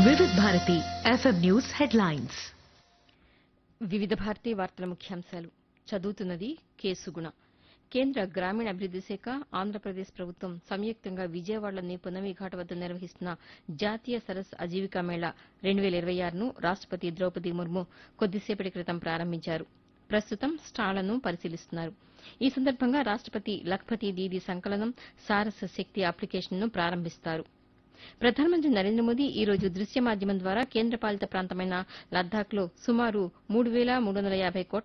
Vividh Bharati FM news headlines Vividha Bharati వార్తల ముఖ్యాంశాలు చదువుతున్నది కేసుగుణ కేంద్ర గ్రామీణాభివృద్ది శాఖ ఆంధ్రప్రదేశ్ ప్రభుత్వం సంయుక్తంగా విజయవాడలోని పునమిఘాట్ వద్ద నిర్వహిస్తున్న జాతీయ సరస్ అజీవికా మేళా రెండు వేల ఇరవై ఆరును రాష్టపతి ద్రౌపది ముర్ము కొద్దిసేపటి క్రితం ప్రారంభించారు ప్రస్తుతం స్టాళ్లను పరిశీలిస్తున్నారు ఈ సందర్భంగా రాష్టపతి లఖ్పతి దీదీ సంకలనం సారస్ శక్తి అప్లికేషన్ను ప్రారంభిస్తారు ప్రధానమంత్రి నరేంద్ర మోదీ ఈ రోజు దృశ్య మాధ్యమం ద్వారా కేంద్రపాలిత ప్రాంతమైన లద్దాఖ్లో సుమారు మూడు వేల మూడు వందల యాభై కోట్ల